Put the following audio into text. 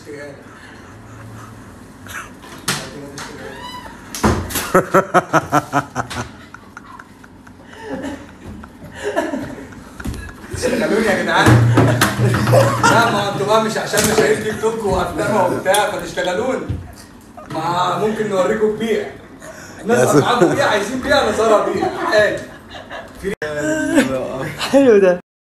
تشتريها لي اشتغلوني يا جدعان لا ما انتوا بقى مش عشان مشاهير تيك توك وافلام وبتاع فتشتغلوني ما ممكن نوريكم بيع ناس معاكم بيع عايزين بيع نصارى بيع عادي حلو ده